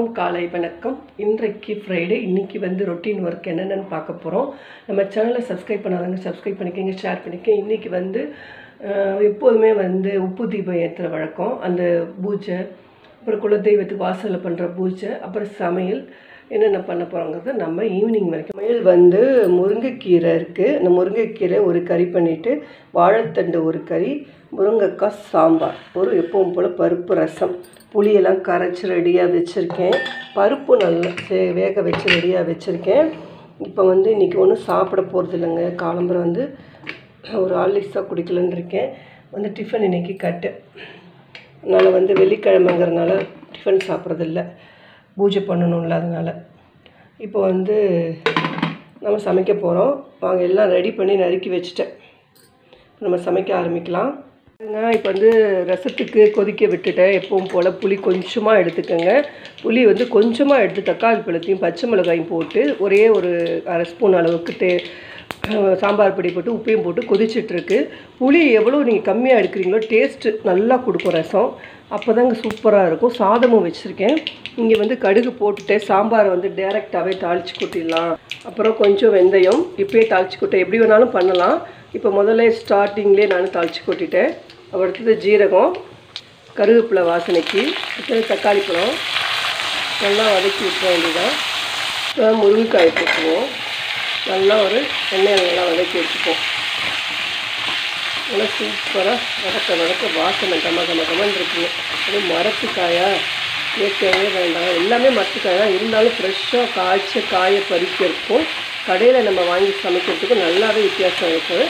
காலை வணக்கம் இன்றைக்கு ஃப்ரைடே இன்னைக்கு வந்து ரொட்டீன் ஒர்க் என்னென்னு பார்க்க போகிறோம் நம்ம சேனலை சப்ஸ்கிரைப் பண்ணாதவங்க சப்ஸ்கிரைப் பண்ணிக்கோங்க ஷேர் பண்ணிக்கோங்க இன்றைக்கி வந்து அஹ், எப்போதுமே வந்து உப்பு தீபம் ஏற்றுற வழக்கம் அந்த பூஜை அப்புறம் குலதெய்வத்துக்கு வாசலில் பண்ணுற பூஜை அப்புறம் சமையல் என்னென்ன பண்ண போகிறோங்கிறத நம்ம ஈவினிங் வரைக்கும் சமையல் வந்து முருங்கைக்கீரை இருக்குது அந்த முருங்கைக்கீரை ஒரு கறி பண்ணிவிட்டு வாழைத்தண்டு ஒரு கறி முருங்கைக்காய் சாம்பார் ஒரு எப்பவும் போல் பருப்பு ரசம் புளியெல்லாம் கரைச்சி ரெடியாக வச்சுருக்கேன் பருப்பு நல்லா சே- வேக வச்சு ரெடியாக வச்சுருக்கேன் இப்போ வந்து இன்றைக்கி ஒன்றும் சாப்பிட போகிறது இல்லைங்க காலம்பரம் வந்து ஒரு ஹார்லிக்ஸாக குடிக்கலன்னு இருக்கேன் வந்து டிஃபன் இன்றைக்கி கட்டு அதனால் வந்து வெள்ளிக்கிழமைங்கிறனால டிஃபன் சாப்பிட்றதில்ல பூஜை பண்ணணும்ல அதனால் இப்போ வந்து நம்ம சமைக்க போகிறோம் வாங்க எல்லாம் ரெடி பண்ணி நறுக்கி வச்சுட்டேன் நம்ம சமைக்க ஆரம்பிக்கலாம் நான் இப்போ வந்து ரசத்துக்கு கொதிக்க விட்டுட்டேன் எப்பவும் போல் புளி கொஞ்சமாக எடுத்துக்கோங்க புளி வந்து கொஞ்சமாக எடுத்து தக்காளி பழத்தையும் பச்சை மிளகாயும் போட்டு ஒரே ஒரு அரை ஸ்பூன் அளவுக்கு தே அஹ் சாம்பார் பொடி போட்டு உப்பையும் போட்டு கொதிச்சிட்ருக்கு புளி எவ்வளோ நீங்கள் கம்மியாக எடுக்கிறீங்களோ டேஸ்ட்டு நல்லா கொடுக்கும் ரசம் அப்போ தாங்க சூப்பராக இருக்கும் சாதமும் வச்சுருக்கேன் இங்கே வந்து கடுகு போட்டுட்டேன் சாம்பாரை வந்து டேரெக்டாகவே தாளித்து கொட்டிடலாம் அப்புறம் கொஞ்சம் வெந்தயம் இப்பயே தாளித்து கொட்டேன் எப்படி வேணாலும் பண்ணலாம் இப்போ முதல்ல ஸ்டார்டிங்லேயே நான் தாளித்து கொட்டிட்டேன் அப்புறம் அடுத்தது ஜீரகம் கருவேப்பிலை வாசனைக்கு அடுத்தது தக்காளி பழம் நல்லா வதக்கி விட்டுற வேண்டியதான் இப்போ முருங்கைக்காய் போட்டுருவோம் நல்லா ஒரு எண்ணெயில் நல்லா வதக்கி வச்சுப்போம் நல்லா சூப்பராக வதக்க வதக்க வாசனை கம கம கமன்னு இருக்குங்க அது மரத்துக்காயா இயற்கையாகவே வேண்டாம் எல்லாமே மரத்துக்காய் தான் இருந்தாலும் ஃப்ரெஷ்ஷாக காய்ச்ச காயை பறிக்க இருக்கும் கடையில் நம்ம வாங்கி சமைக்கிறதுக்கு நல்லாவே வித்தியாசம் இருக்குது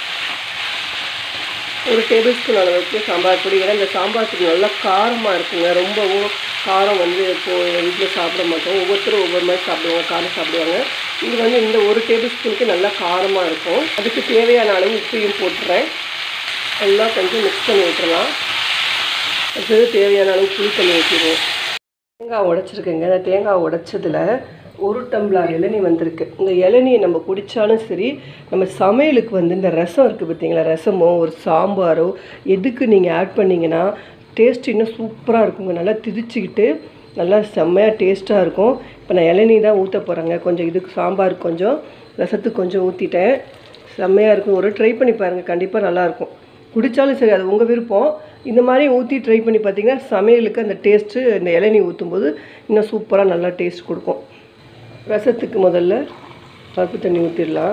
ஒரு டேபிள் ஸ்பூன் அளவுக்கு சாம்பார் பொடி ஏன்னா இந்த சாம்பார் பொடி நல்லா காரமாக இருக்குங்க ரொம்பவும் காரம் வந்து இப்போது வீட்டில் சாப்பிட மாட்டோம் ஒவ்வொருத்தரும் ஒவ்வொரு மாதிரி சாப்பிடுவாங்க காரம் சாப்பிடுவாங்க இது வந்து இந்த ஒரு டேபிள் ஸ்பூனுக்கு நல்லா காரமாக இருக்கும் அதுக்கு தேவையான அளவு உப்பையும் போட்டுறேன் எல்லாம் கொஞ்சம் மிக்ஸ் பண்ணி விட்டுறலாம் அடுத்தது தேவையான அளவு புளி தண்ணி ஊற்றிடுவோம் தேங்காய் உடைச்சிருக்கேங்க அந்த தேங்காய் உடைச்சதில் ஒரு டம்ளர் இளநீ வந்திருக்கு இந்த இளநியை நம்ம குடித்தாலும் சரி நம்ம சமையலுக்கு வந்து இந்த ரசம் இருக்குது பார்த்தீங்களா ரசமோ ஒரு சாம்பாரோ எதுக்கு நீங்கள் ஆட் பண்ணிங்கன்னா டேஸ்ட் இன்னும் சூப்பராக இருக்குங்க நல்லா திதிச்சுக்கிட்டு நல்லா செம்மையாக டேஸ்ட்டாக இருக்கும் இப்போ நான் இளநீ தான் ஊற்ற போகிறேங்க கொஞ்சம் இதுக்கு சாம்பார் கொஞ்சம் ரசத்துக்கு கொஞ்சம் ஊற்றிட்டேன் செம்மையாக இருக்கும் ஒரு ட்ரை பண்ணி பாருங்கள் கண்டிப்பாக நல்லாயிருக்கும் குடித்தாலும் சரி அது உங்கள் விருப்பம் இந்த மாதிரி ஊற்றி ட்ரை பண்ணி பார்த்தீங்கன்னா சமையலுக்கு அந்த டேஸ்ட்டு இந்த இளநீ ஊற்றும்போது இன்னும் சூப்பராக நல்லா டேஸ்ட் கொடுக்கும் ரசத்துக்கு முதல்ல பருப்பு தண்ணி ஊற்றிடலாம்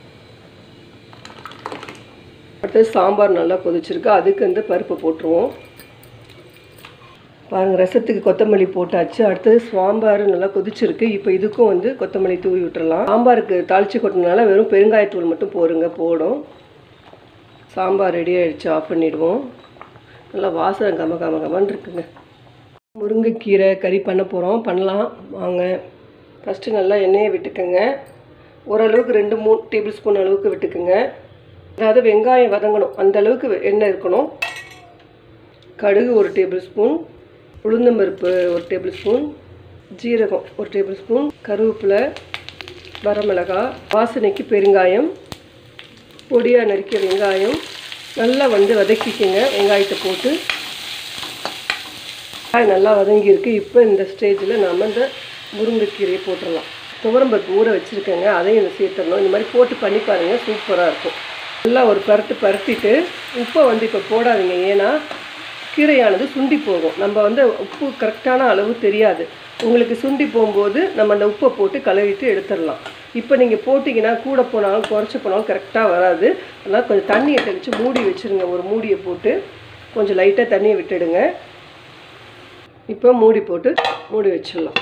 அடுத்தது சாம்பார் நல்லா கொதிச்சிருக்கு அதுக்கு இந்த பருப்பை போட்டுருவோம் பாருங்கள் ரசத்துக்கு கொத்தமல்லி போட்டாச்சு அடுத்தது சாம்பார் நல்லா கொதிச்சிருக்கு இப்போ இதுக்கும் வந்து கொத்தமல்லி தூவி விட்டுறலாம் சாம்பாருக்கு தாளித்து கொட்டினால வெறும் பெருங்காயத்தூள் மட்டும் போருங்க போடும் சாம்பார் ரெடி ஆயிடுச்சு ஆஃப் பண்ணிடுவோம் நல்லா வாசனை கம கம கமன்னு இருக்குங்க முருங்கைக்கீரை கறி பண்ண போகிறோம் பண்ணலாம் வாங்க ஃபஸ்ட்டு நல்லா எண்ணெயை விட்டுக்கோங்க ஓரளவுக்கு ரெண்டு மூணு டேபிள் ஸ்பூன் அளவுக்கு விட்டுக்குங்க அதாவது வெங்காயம் வதங்கணும் அந்த அளவுக்கு வெ- எண்ணெய் இருக்கணும் கடுகு ஒரு டேபிள் ஸ்பூன் உளுந்தம்பருப்பு ஒரு டேபிள் ஸ்பூன் ஜீரகம் ஒரு டேபிள் ஸ்பூன் கருவேப்பிலை வரமிளகாய் வாசனைக்கு பெருங்காயம் பொடியாக நறுக்கிய வெங்காயம் நல்லா வந்து வதக்கிக்கோங்க வெங்காயத்தை போட்டு வெங்காயம் நல்லா வதங்கியிருக்கு இப்போ இந்த ஸ்டேஜில் நாம் இந்த முருங்கைக்கீரையை போட்டுடலாம் துவரம்பருப்பு ஊற வச்சுருக்கேங்க அதையும் இதில் சேர்த்துடணும் இந்த மாதிரி போட்டு பண்ணி பாருங்கள் சூப்பராக இருக்கும் நல்லா ஒரு பரட்டு பரட்டிட்டு உப்பை வந்து இப்போ போடாதீங்க ஏன்னா கீரையானது சுண்டி போகும் நம்ம வந்து உப்பு கரெக்டான அளவு தெரியாது உங்களுக்கு சுண்டி போகும்போது நம்ம அந்த உப்பை போட்டு கலரிட்டு எடுத்துடலாம் இப்போ நீங்கள் போட்டிங்கன்னா கூட போனாலும் குறைச்சி போனாலும் கரெக்டாக வராது அதனால் கொஞ்சம் தண்ணியை தெளித்து மூடி வச்சுருங்க ஒரு மூடியை போட்டு கொஞ்சம் லைட்டாக தண்ணியை விட்டுடுங்க இப்போ மூடி போட்டு மூடி வச்சிடலாம்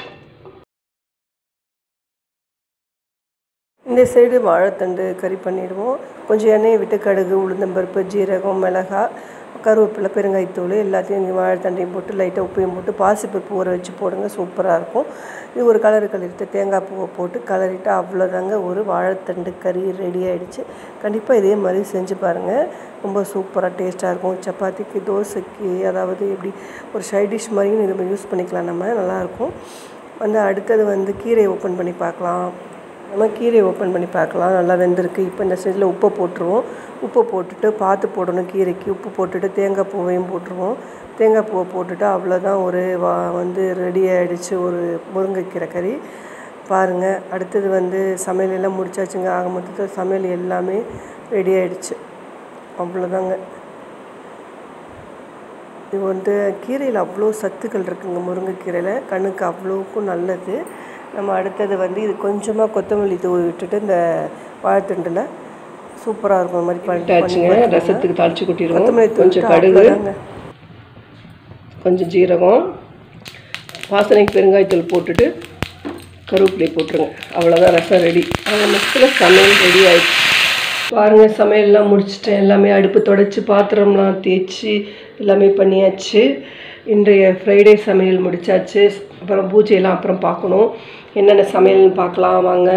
இந்த சைடு வாழைத்தண்டு கறி பண்ணிடுவோம் கொஞ்சம் எண்ணெயை விட்டு கடுகு உளுந்தம்பருப்பு ஜீரகம் மிளகாய் கருவேப்பிலை பெருங்காயத்தூள் எல்லாத்தையும் இந்த வாழைத்தண்டையும் போட்டு லைட்டாக உப்பையும் போட்டு பாசிப்பருப்பு ஊற வச்சு போடுங்க சூப்பராக இருக்கும் இது ஒரு கலரு கலரிட்டு தேங்காய் பூவை போட்டு கலரிட்டு அவ்வளோதாங்க ஒரு வாழைத்தண்டு கறி ரெடி ஆயிடுச்சு கண்டிப்பாக இதே மாதிரி செஞ்சு பாருங்கள் ரொம்ப சூப்பராக டேஸ்ட்டாக இருக்கும் சப்பாத்திக்கு தோசைக்கு அதாவது எப்படி ஒரு சைட் டிஷ் மாதிரியும் இது யூஸ் பண்ணிக்கலாம் நம்ம நல்லாயிருக்கும் வந்து அடுத்தது வந்து கீரையை ஓப்பன் பண்ணி பார்க்கலாம் நம்ம கீரையை ஓப்பன் பண்ணி பார்க்கலாம் நல்லா வெந்திருக்கு இப்போ இந்த ஸ்டேஜில் உப்பை போட்டுருவோம் உப்பை போட்டுட்டு பார்த்து போடணும் கீரைக்கு உப்பு போட்டுட்டு தேங்காய் பூவையும் போட்டுருவோம் தேங்காய் பூவை போட்டுட்டு அவ்வளோதான் ஒரு வா வந்து ரெடி ஆகிடுச்சு ஒரு முருங்கைக்கீரை கறி பாருங்கள் அடுத்தது வந்து சமையல் எல்லாம் முடிச்சாச்சுங்க ஆக மொத்தத்தில் சமையல் எல்லாமே ரெடி ஆகிடுச்சு அவ்வளோதாங்க இது வந்து கீரையில் அவ்வளோ சத்துக்கள் இருக்குங்க முருங்கைக்கீரையில் கண்ணுக்கு அவ்வளோக்கும் நல்லது நம்ம அடுத்தது வந்து இது கொஞ்சமாக கொத்தமல்லி தூவி விட்டுட்டு இந்த வாழைத்தண்டில் சூப்பராக இருக்கும் இந்த மாதிரி பண்ணி ஆச்சுங்க ரசத்துக்கு தாளிச்சு கொட்டிடுவோம் கொத்தமல்லி தூவி கொஞ்சம் விட்டா கடுகு அவ்வளோதாங்க. கொஞ்சம் ஜீரகம் வாசனைக்கு பெருங்காயத்தூள் போட்டுட்டு கருவேப்பிலை போட்டுருங்க அவ்வளோதான் ரசம் ரெடி ஆக மொத்தத்தில் சமையல் ரெடி ஆயிடுச்சு பாருங்கள் சமையல்லாம் முடிச்சிட்டேன் எல்லாமே அடுப்பு தொடச்சி பாத்திரம்லாம் தேய்ச்சி எல்லாமே பண்ணியாச்சு இன்றைய ஃப்ரைடே சமையல் முடிச்சாச்சு அப்புறம் பூஜையெல்லாம் அப்புறம் பார்க்கணும் என்னென்ன சமையல்னு பார்க்கலாம் வாங்க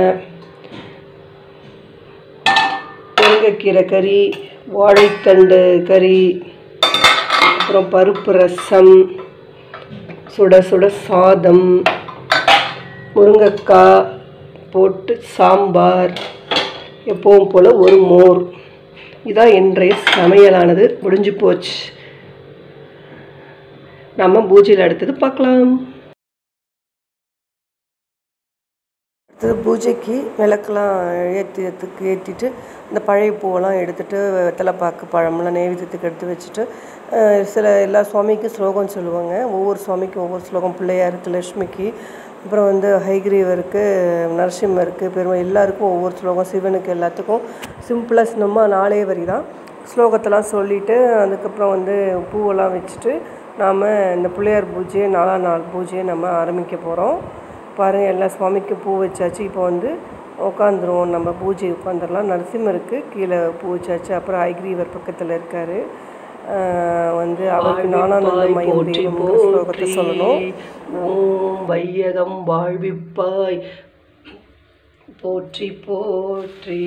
முருங்கைக்கீரை கறி வாழைத்தண்டு கறி அப்புறம் பருப்பு ரசம் சுட சுட சாதம் முருங்கைக்காய் போட்டு சாம்பார் எப்பவும் போல் ஒரு மோர் இதான் இன்றைய சமையலானது முடிஞ்சு போச்சு நம்ம பூஜையில் அடுத்தது பார்க்கலாம் அடுத்தது பூஜைக்கு விளக்கெல்லாம் ஏற்றியத்துக்கு ஏற்றிட்டு இந்த பழைய பூவெல்லாம் எடுத்துட்டு வெத்தலைப்பாக்கு பழமெல்லாம் நெய்வேத்தியத்துக்கு எடுத்து வச்சுட்டு அஹ், சில எல்லா சுவாமிக்கும் ஸ்லோகம் சொல்லுவாங்க ஒவ்வொரு சுவாமிக்கும் ஒவ்வொரு ஸ்லோகம் பிள்ளையாருக்கு லக்ஷ்மிக்கு அப்புறம் வந்து ஹைகிரீவருக்கு நரசிம்மருக்கு பெருமை எல்லாருக்கும் ஒவ்வொரு ஸ்லோகம் சிவனுக்கு எல்லாத்துக்கும் சிம்பிளாக சின்னமாக நாலே வரி தான் ஸ்லோகத்தெல்லாம் சொல்லிவிட்டு அதுக்கப்புறம் வந்து பூவெல்லாம் வச்சுட்டு நாம் இந்த பிள்ளையார் பூஜையை நாலாம் நாள் பூஜையை நம்ம ஆரம்பிக்க போகிறோம் பாருங்கள் எல்லா சுவாமிக்கும் பூ வச்சாச்சு இப்போ வந்து உட்காந்துருவோம் நம்ம பூஜை உட்காந்துடலாம் நரசிம்மருக்கு கீழே பூ வச்சாச்சு அப்புறம் ஐக்ரீவர் பக்கத்தில் இருக்கார் வந்து அவருக்கு நானானந்த மயம் தெய்வம்ங்கிற ஸ்லோகத்தை சொல்லணும் ஓம் வையகம் வாழ்விப்பாய் போற்றி போற்றி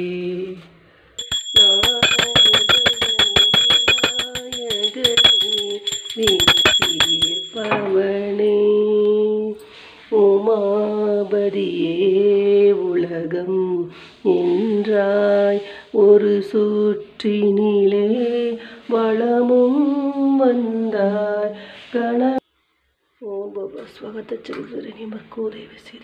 தீர்ப்பவனே உமாபதியே உலகம் என்றாய் ஒரு சுற்றினிலே வளமும் வந்தாய் கண ஓம் பவ ஸ்வகத சந்திரனி மர்கோதேவ சிறி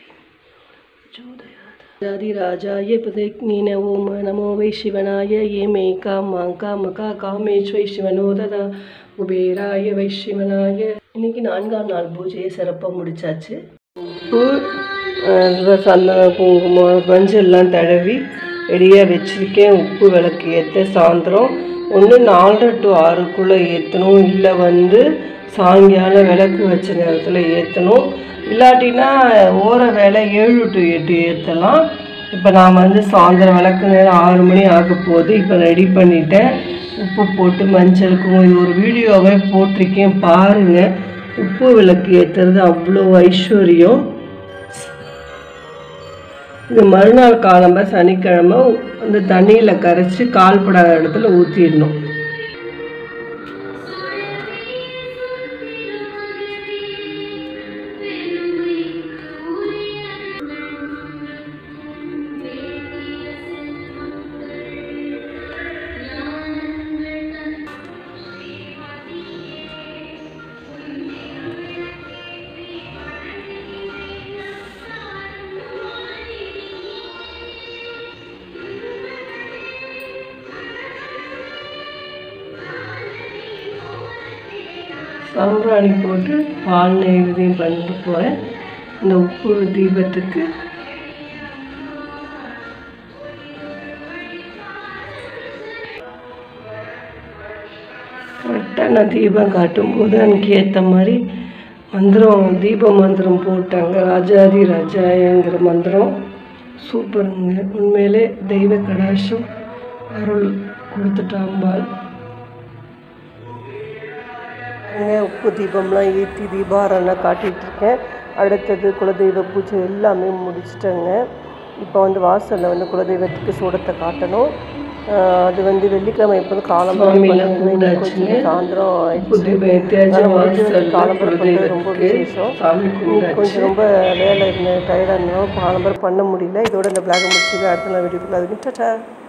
ராஜாதிராஜாய பிரதிக்னீன ஓம் நமோ வை சிவனாய ஏ மே காமா காமகா காமேஸ்வை சிவனோ ததா குபேராய வை சிவனாய இன்னைக்கு நான்காம் நாள் பூஜையை சிறப்பாக முடிச்சாச்சு பூ அஹ் சந்தனம் குங்குமம் மஞ்சள்லாம் தடவி ரெடியாக வச்சுருக்கேன் உப்பு விளக்கு ஏற்ற சாயந்தரம் ஒன்று நாலரை டு ஆறுக்குள்ளே ஏற்றணும் இல்லை வந்து சாயங்காலம் விளக்கு வச்ச நேரத்தில் ஏற்றணும் இல்லாட்டினா ஓர வேலை ஏழு டு எட்டு ஏற்றலாம் இப்போ நான் வந்து சாயந்தரம் விளக்கு நேரம் ஆறு மணி ஆக போகுது இப்போ ரெடி பண்ணிட்டேன் உப்பு போட்டு மஞ்சள் குங்குமம் இது ஒரு வீடியோவே போட்டிருக்கேன் பாருங்கள் உப்பு விளக்கு ஏற்றுறது அவ்வளோ ஐஸ்வர்யம் இது மறுநாள் காலம்ப சனிக்கிழமை அந்த தண்ணியில் கரைச்சி கால்படாத இடத்துல ஊற்றிடணும் சாம்பிராணி போட்டு பால் நெய்வேதியம் பண்ணிட்டு போகிறேன் இந்த உப்பு தீபத்துக்கு கரெக்டாக நான் தீபம் காட்டும்போது எனக்கு ஏற்ற மாதிரி மந்திரம் தீப மந்திரம் போட்டாங்க ராஜாதி ராஜாயங்கிற மந்திரம் சூப்பருங்க உண்மையிலே தெய்வ கடாட்சம் அருள் கொடுத்துட்டாம்பாள் உப்பு தீபம்லாம் ஏற்றி தீபாரம்னா காட்டிகிட்டு இருக்கேன் அடுத்தது குலதெய்வ பூஜை எல்லாமே முடிச்சிட்டேங்க இப்போ வந்து வாசலில் வந்து குலதெய்வத்துக்கு சூடத்தை காட்டணும் ஆஹ் அது வந்து வெள்ளிக்கிழமை எப்போது காலம்பரம் சாமிலாம் பண்ணுவாங்க. இன்னைக்கு கும்பிட்டாச்சுங்க. கொஞ்சம் சாயந்தரம் உப்பு ஆயிடுச்சு தீபம் ஏற்றியாச்சு அதனால முடிஞ்ச வாசல்ல வரைக்கும் காலம்பரம் பண்ணுறது ரொம்ப குலதெய்வத்துக்கு விசேஷம் சாமி இன்னைக்கு கும்பிட்டாச்சு கொஞ்சம் ரொம்ப வேலை இருந்தேன் டயர்டாக இருந்தோம் காலம்பரம் பண்ண முடியல இதோட இந்த பிளாக் முடிச்சு அடுத்த நாள் வீடியோக்குள்ள அது டாட்டா